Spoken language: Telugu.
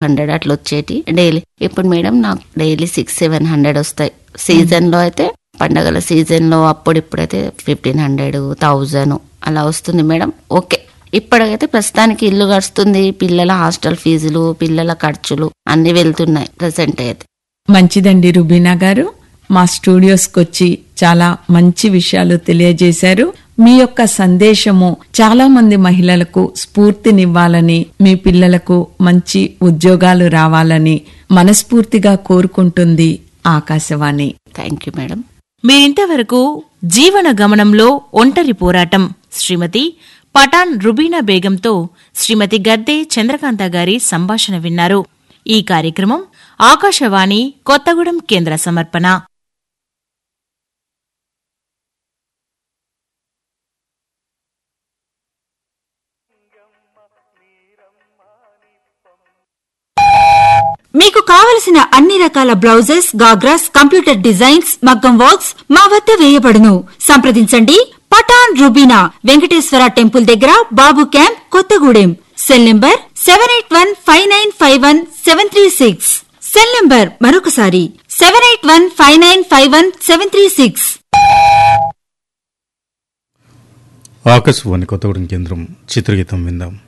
హండ్రెడ్ అట్లా వచ్చేటి డైలీ ఇప్పుడు మేడం నాకు డైలీ సిక్స్ సెవెన్ హండ్రెడ్ వస్తాయి సీజన్ లో అయితే పండగల సీజన్ లో అప్పుడు ఇప్పుడైతే ఫిఫ్టీన్ హండ్రెడ్ థౌజండ్ అలా వస్తుంది మేడం ఓకే ఇప్పటికైతే ప్రస్తుతానికి ఇల్లు గడుస్తుంది పిల్లల హాస్టల్ ఫీజులు పిల్లల ఖర్చులు అన్ని వెళ్తున్నాయి ప్రజెంట్ అయితే మంచిదండి రుబీనా గారు మా స్టూడియోస్కి వచ్చి చాలా మంచి విషయాలు తెలియజేశారు మీ యొక్క సందేశము చాలా మంది మహిళలకు స్ఫూర్తినివ్వాలని మీ పిల్లలకు మంచి ఉద్యోగాలు రావాలని మనస్ఫూర్తిగా కోరుకుంటుంది ఆకాశవాణి థ్యాంక్ యూ మేడం మీరింతవరకు జీవన గమనంలో ఒంటరి పోరాటం శ్రీమతి పఠాన్ రుబీనా బేగంతో శ్రీమతి గద్దె చంద్రకాంత గారి సంభాషణ విన్నారు ఈ కార్యక్రమం ఆకాశవాణి కొత్తగూడెం కేంద్ర సమర్పణ మీకు కావలసిన అన్ని రకాల బ్లౌజెస్ గాగ్రాస్ కంప్యూటర్ డిజైన్స్ మగ్గం వర్క్స్ మా వద్ద వేయబడును సంప్రదించండి పటాన్ రుబీనా వెంకటేశ్వర టెంపుల్ దగ్గర Babu camp Kothagudem cell number seven eight one five nine five one seven three six cell number మరొకసారి seven eight one five nine five one seven three six Akashvani Kothagudem కేంద్రం చిత్రగీతం విందాం